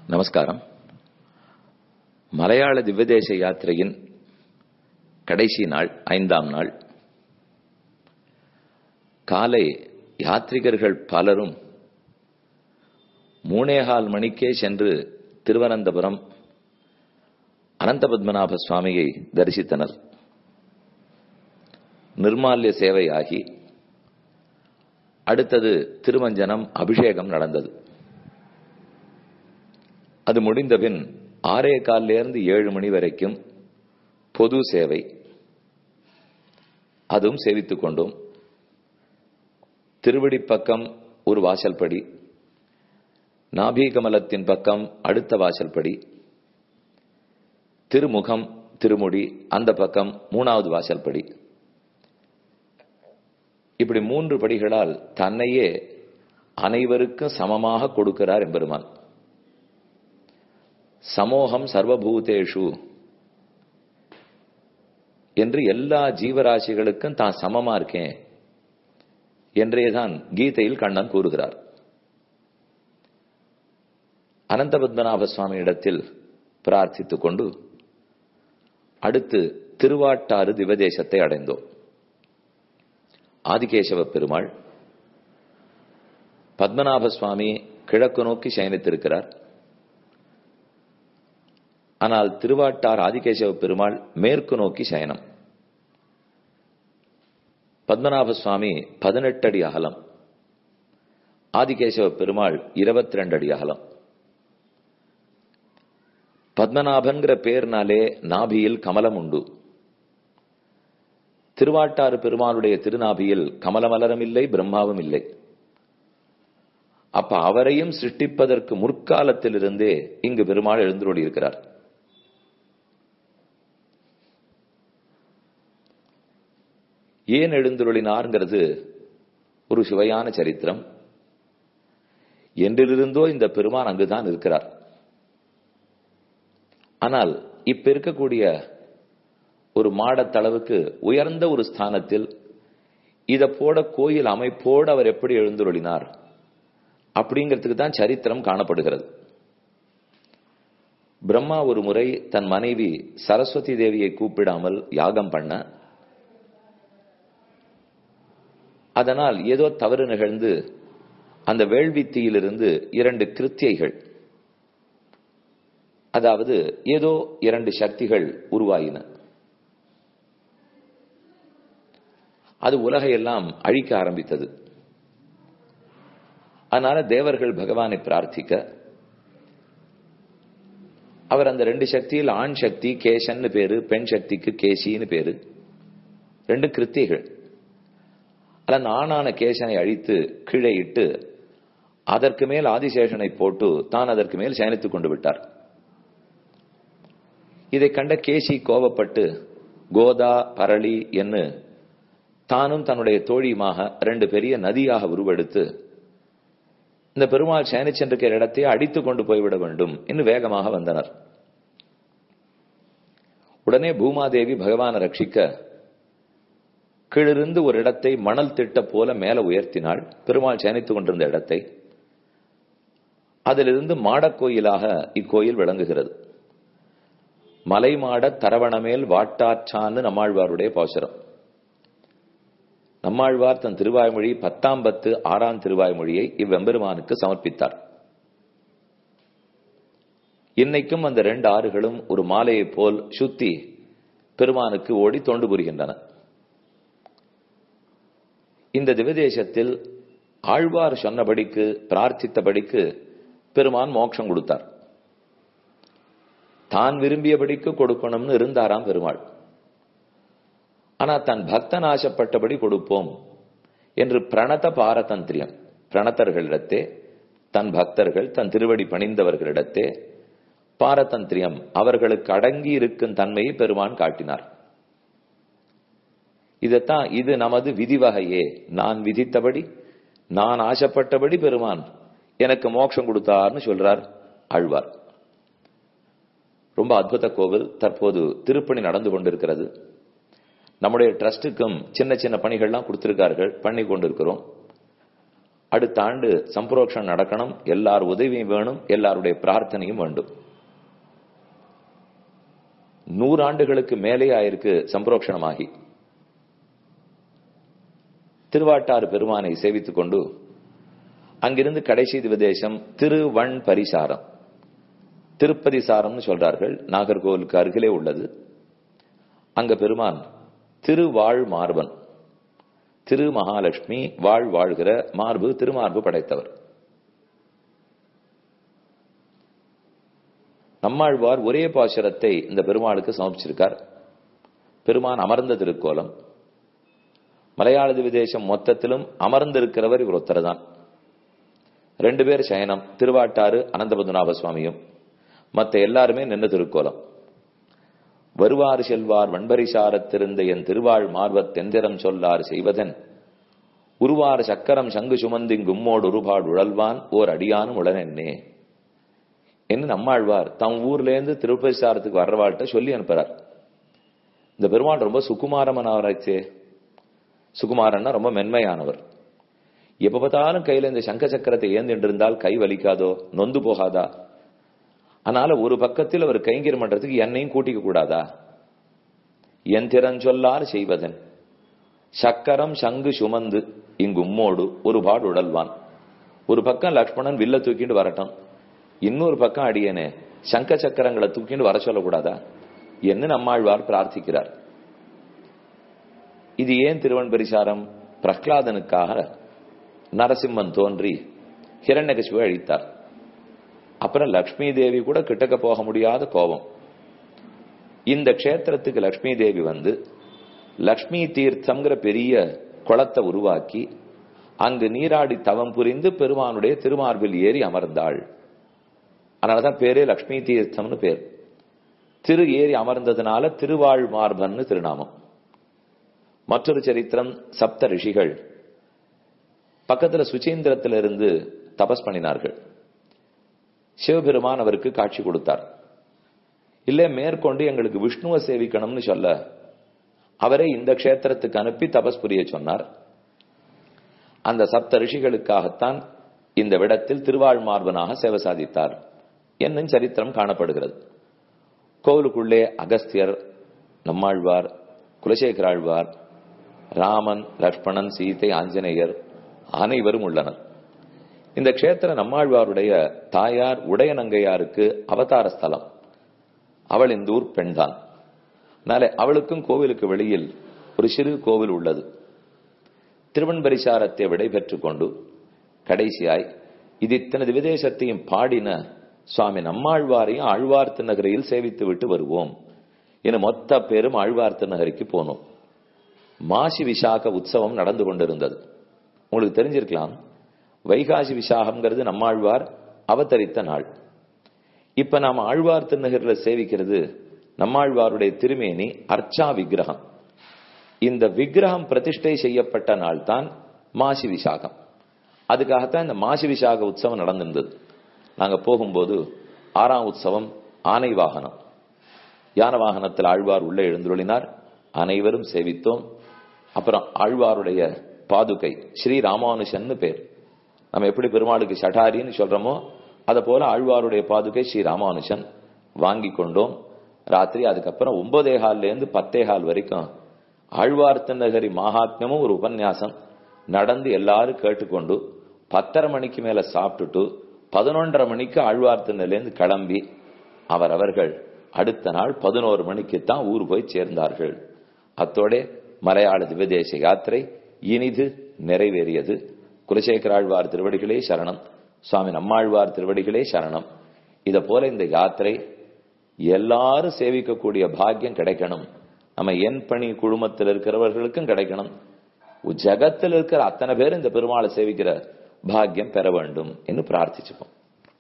நமஸ்காரம் மலையாள திவ்யதேச யாத்திரையின் கடைசி நாள் ஐந்தாம் நாள் காலை யாத்ரிகர்கள் பலரும் மூணேகால் மணிக்கே சென்று திருவனந்தபுரம் அனந்த பத்மநாப சுவாமியை தரிசித்தனர் நிர்மால்ய சேவையாகி அடுத்தது திருமஞ்சனம் அபிஷேகம் நடந்தது அது முடிந்தபின் ஆறே காலிலிருந்து ஏழு மணி வரைக்கும் பொது சேவை அதுவும் சேவித்துக் கொண்டோம் திருவடி பக்கம் ஒரு வாசல்படி நாபீகமலத்தின் பக்கம் அடுத்த வாசல்படி திருமுகம் திருமுடி அந்த பக்கம் மூணாவது வாசல்படி இப்படி மூன்று படிகளால் தன்னையே அனைவருக்கும் சமமாக கொடுக்கிறார் எம்பெருமான் சமோகம் சர்வபூதேஷு என்று எல்லா ஜீவராசிகளுக்கும் தான் சமமா இருக்கேன் என்றேதான் கீதையில் கண்ணன் கூறுகிறார் அனந்த பத்மநாப சுவாமி இடத்தில் பிரார்த்தித்துக் கொண்டு அடுத்து திருவாட்டாறு திவதேசத்தை அடைந்தோம் ஆதிகேசவ பெருமாள் பத்மநாப சுவாமி கிழக்கு நோக்கி சயனித்திருக்கிறார் ஆனால் திருவாட்டார் ஆதிகேசவ பெருமாள் மேற்கு நோக்கி சயனம் பத்மநாப சுவாமி பதினெட்டு அடி அகலம் ஆதிகேசவ பெருமாள் இருபத்தி ரெண்டு அடி அகலம் பத்மநாபன்கிற பேர்னாலே நாபியில் கமலம் உண்டு திருவாட்டாறு பெருமாளுடைய திருநாபியில் கமலமலரும் இல்லை பிரம்மாவும் இல்லை அப்ப அவரையும் சிருஷ்டிப்பதற்கு முற்காலத்திலிருந்தே இங்கு பெருமாள் எழுந்தோடி இருக்கிறார் ஏன் எழுந்துருளினார்ங்கிறது ஒரு சுவையான சரித்திரம் என்றிலிருந்தோ இந்த பெருமான் அங்குதான் இருக்கிறார் ஆனால் இப்ப இருக்கக்கூடிய ஒரு மாடத்தளவுக்கு உயர்ந்த ஒரு ஸ்தானத்தில் இதை போட கோயில் அமைப்போடு அவர் எப்படி எழுந்துருளினார் அப்படிங்கிறதுக்கு தான் சரித்திரம் காணப்படுகிறது பிரம்மா ஒரு முறை தன் மனைவி சரஸ்வதி தேவியை கூப்பிடாமல் யாகம் பண்ண அதனால் ஏதோ தவறு நிகழ்ந்து அந்த வேள்வித்தீயிலிருந்து இரண்டு கிருத்தியைகள் அதாவது ஏதோ இரண்டு சக்திகள் உருவாயின அது உலகையெல்லாம் அழிக்க ஆரம்பித்தது அதனால தேவர்கள் பகவானை பிரார்த்திக்க அவர் அந்த ரெண்டு சக்தியில் ஆண் சக்தி கேசன்னு பேரு பெண் சக்திக்கு கேசின்னு பேரு ரெண்டு கிருத்திகள் அந்த ஆணான கேசனை அழித்து கீழே இட்டு அதற்கு மேல் ஆதிசேஷனை போட்டு தான் அதற்கு மேல் சயனித்துக் கொண்டு விட்டார் இதை கண்ட கேசி கோபப்பட்டு கோதா பரளி என்று தானும் தன்னுடைய தோழியுமாக ரெண்டு பெரிய நதியாக உருவெடுத்து இந்த பெருமாள் சயனிச்சென்றிருக்கிற இடத்தை அடித்துக் கொண்டு போய்விட வேண்டும் என்று வேகமாக வந்தனர் உடனே பூமாதேவி பகவானை ரட்சிக்க கீழிருந்து ஒரு இடத்தை மணல் திட்ட போல மேல உயர்த்தினாள் பெருமாள் சயனித்துக் கொண்டிருந்த இடத்தை அதிலிருந்து மாடக்கோயிலாக இக்கோயில் விளங்குகிறது மலைமாட தரவணமேல் வாட்டாற்றான்னு நம்மாழ்வாருடைய பாசுரம் நம்மாழ்வார் தன் திருவாய்மொழி பத்தாம் பத்து ஆறாம் திருவாய்மொழியை இவ்வெம்பெருமானுக்கு சமர்ப்பித்தார் இன்னைக்கும் அந்த ரெண்டு ஆறுகளும் ஒரு மாலையை போல் சுத்தி பெருமானுக்கு ஓடி தொண்டு புரிகின்றன இந்த திவதேசத்தில் ஆழ்வார் சொன்னபடிக்கு பிரார்த்தித்தபடிக்கு பெருமான் மோட்சம் கொடுத்தார் தான் விரும்பியபடிக்கு கொடுக்கணும்னு இருந்தாராம் பெருமாள் ஆனா தன் பக்தன் ஆசைப்பட்டபடி கொடுப்போம் என்று பிரணத பாரதந்திரியம் பிரணத்தர்களிடத்தே தன் பக்தர்கள் தன் திருவடி பணிந்தவர்களிடத்தே பாரதந்திரியம் அவர்களுக்கு அடங்கி இருக்கும் தன்மையை பெருமான் காட்டினார் இதத்தான் இது நமது விதிவகையே நான் விதித்தபடி நான் ஆசைப்பட்டபடி பெருமான் எனக்கு மோட்சம் கொடுத்தார்னு சொல்றார் ஆழ்வார் ரொம்ப அற்புத கோவில் தற்போது திருப்பணி நடந்து கொண்டிருக்கிறது நம்முடைய ட்ரஸ்டுக்கும் சின்ன சின்ன பணிகள்லாம் கொடுத்திருக்கார்கள் பண்ணி கொண்டிருக்கிறோம் அடுத்த ஆண்டு சம்பரோக்ஷம் நடக்கணும் எல்லார் உதவியும் வேணும் எல்லாருடைய பிரார்த்தனையும் வேண்டும் நூறு ஆண்டுகளுக்கு மேலே ஆயிருக்கு சம்பரோக்ஷணமாகி திருவாட்டாறு பெருமானை சேவித்துக் கொண்டு அங்கிருந்து கடைசி திவதேசம் திருவண் பரிசாரம் திருப்பதி சாரம்னு சொல்றார்கள் நாகர்கோவிலுக்கு அருகிலே உள்ளது அங்க பெருமான் திருவாழ் மார்பன் திரு மகாலட்சுமி வாழ் வாழ்கிற மார்பு திருமார்பு படைத்தவர் நம்மாழ்வார் ஒரே பாசுரத்தை இந்த பெருமாளுக்கு சமர்ப்பிச்சிருக்கார் பெருமான் அமர்ந்த திருக்கோலம் மலையாள விதேசம் மொத்தத்திலும் அமர்ந்திருக்கிறவர் இவர் ஒருத்தர் தான் ரெண்டு பேர் சயனம் திருவாட்டாறு அனந்தபதுநாப சுவாமியும் மத்த எல்லாருமே நின்று திருக்கோலம் வருவார் செல்வார் வன்பரிசாரத்திருந்த என் திருவாழ் மார்வத் தெந்திரம் சொல்லார் செய்வதன் உருவார் சக்கரம் சங்கு சுமந்திங் கும்மோடு உருபாடு உழல்வான் ஓர் அடியானும் உடனென்னே என்று நம்மாழ்வார் தம் ஊர்ல இருந்து திருப்பரிசாரத்துக்கு வர்றவாழ்கிட்ட சொல்லி அனுப்புறார் இந்த பெருமாள் ரொம்ப சுகுமாரமனவராச்சே சுகுமாரன்னா ரொம்ப மென்மையானவர் எப்ப பார்த்தாலும் கையில இந்த சங்க சக்கரத்தை ஏந்திட்டு இருந்தால் கை வலிக்காதோ நொந்து போகாதா அதனால ஒரு பக்கத்தில் அவர் கைங்கர் பண்றதுக்கு என்னையும் கூட்டிக்க கூடாதா என் திறஞ்சொல்லார் செய்வதன் சக்கரம் சங்கு சுமந்து இங்கு உம்மோடு ஒரு பாடு உடல்வான் ஒரு பக்கம் லக்ஷ்மணன் வில்ல தூக்கிட்டு வரட்டும் இன்னொரு பக்கம் அடியனே சங்க சக்கரங்களை தூக்கிட்டு வர சொல்லக்கூடாதா என்று நம்மாழ்வார் பிரார்த்திக்கிறார் இது ஏன் திருவன்பரிசாரம் பிரஹ்லாதனுக்காக நரசிம்மன் தோன்றி ஹிரண்யகசிவை அழித்தார் அப்புறம் லக்ஷ்மி தேவி கூட கிட்டக்க போக முடியாத கோபம் இந்த க்ஷேத்திரத்துக்கு லக்ஷ்மி தேவி வந்து லக்ஷ்மி தீர்த்தம்ங்கிற பெரிய குளத்தை உருவாக்கி அங்கு நீராடி தவம் புரிந்து பெருமானுடைய திருமார்பில் ஏறி அமர்ந்தாள் அதனாலதான் பேரே லக்ஷ்மி தீர்த்தம்னு பேர் திரு ஏறி அமர்ந்ததுனால திருவாழ் மார்பன்னு திருநாமம் மற்றொரு சரித்திரம் சப்த ரிஷிகள் பக்கத்துல சுச்சீந்திரத்திலிருந்து தபஸ் பண்ணினார்கள் சிவபெருமான் அவருக்கு காட்சி கொடுத்தார் இல்ல மேற்கொண்டு எங்களுக்கு விஷ்ணுவை சேவிக்கணும்னு சொல்ல அவரை இந்த க்ஷேத்திரத்துக்கு அனுப்பி தபஸ் புரிய சொன்னார் அந்த சப்த ரிஷிகளுக்காகத்தான் இந்த விடத்தில் திருவாழ்மார்பனாக சேவை சாதித்தார் என்னும் சரித்திரம் காணப்படுகிறது கோவிலுக்குள்ளே அகஸ்தியர் நம்மாழ்வார் குலசேகராழ்வார் ராமன் லக்ஷ்மணன் சீதை ஆஞ்சநேயர் அனைவரும் உள்ளனர் இந்த க்ஷேத்திர நம்மாழ்வாருடைய தாயார் உடையநங்கையாருக்கு அவதார ஸ்தலம் அவள் இந்த ஊர் பெண்தான் அதனால அவளுக்கும் கோவிலுக்கு வெளியில் ஒரு சிறு கோவில் உள்ளது திருவன்பரிசாரத்தை விடை பெற்றுக் கொண்டு கடைசியாய் இது இத்தனது விதேசத்தையும் பாடின சுவாமி நம்மாழ்வாரையும் ஆழ்வார் திருநகரில் சேவித்து விட்டு வருவோம் என மொத்த பேரும் ஆழ்வார் திருநகரிக்கு போனோம் மாசி விசாக உற்சவம் நடந்து கொண்டிருந்தது உங்களுக்கு தெரிஞ்சிருக்கலாம் வைகாசி விசாகம்ங்கிறது நம்மாழ்வார் அவதரித்த நாள் இப்ப நாம் ஆழ்வார் திருநகர்ல சேவிக்கிறது நம்மாழ்வாருடைய திருமேனி அர்ச்சா விக்கிரகம் இந்த விக்கிரகம் பிரதிஷ்டை செய்யப்பட்ட நாள் தான் மாசி விசாகம் அதுக்காகத்தான் இந்த மாசி விசாக உற்சவம் நடந்திருந்தது நாங்க போகும்போது ஆறாம் உற்சவம் ஆனை வாகனம் யான வாகனத்தில் ஆழ்வார் உள்ளே எழுந்துள்ளினார் அனைவரும் சேவித்தோம் அப்புறம் ஆழ்வாருடைய பாதுகை ஸ்ரீ ராமானுஷன் பேர் நம்ம எப்படி பெருமாளுக்கு சடாரின்னு சொல்றோமோ அதை போல ஆழ்வாருடைய பாதுகை ஸ்ரீ ராமானுஷன் வாங்கி கொண்டோம் ராத்திரி அதுக்கப்புறம் ஒன்பதே ஹால்ல இருந்து பத்தே ஹால் வரைக்கும் ஆழ்வார் திருநகரி மகாத்மியமும் ஒரு உபன்யாசம் நடந்து எல்லாரும் கேட்டுக்கொண்டு பத்தரை மணிக்கு மேல சாப்பிட்டுட்டு பதினொன்றரை மணிக்கு ஆழ்வார் திருநெல்லேருந்து கிளம்பி அவர் அவர்கள் அடுத்த நாள் பதினோரு மணிக்கு தான் ஊர் போய் சேர்ந்தார்கள் அத்தோட மலையாள திவதேச யாத்திரை இனிது நிறைவேறியது குலசேகராழ்வார் திருவடிகளே சரணம் சுவாமி நம்மாழ்வார் திருவடிகளே சரணம் இத போல இந்த யாத்திரை எல்லாரும் சேவிக்கக்கூடிய பாக்கியம் கிடைக்கணும் நம்ம என் பணி குழுமத்தில் இருக்கிறவர்களுக்கும் கிடைக்கணும் ஜகத்தில் இருக்கிற அத்தனை பேர் இந்த பெருமாளை சேவிக்கிற பாக்கியம் பெற வேண்டும் என்று பிரார்த்திச்சுப்போம்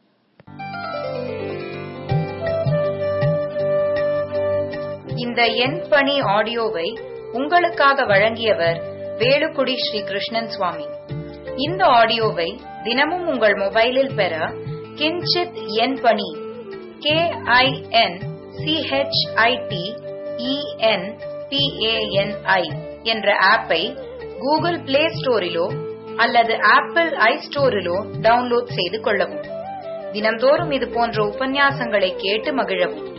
இந்த என் பணி ஆடியோவை உங்களுக்காக வழங்கியவர் வேலுக்குடி ஸ்ரீ கிருஷ்ணன் சுவாமி இந்த ஆடியோவை தினமும் உங்கள் மொபைலில் பெற கிஞ்சித் என் பணி கே ஐ என் சிஹெச்ஐடி இஎன் பிஏஎன்ஐ என்ற ஆப்பை கூகுள் பிளே ஸ்டோரிலோ அல்லது ஆப்பிள் ஐ ஸ்டோரிலோ டவுன்லோட் செய்து கொள்ளவும் தினம்தோறும் இது போன்ற உபன்யாசங்களை கேட்டு மகிழவும்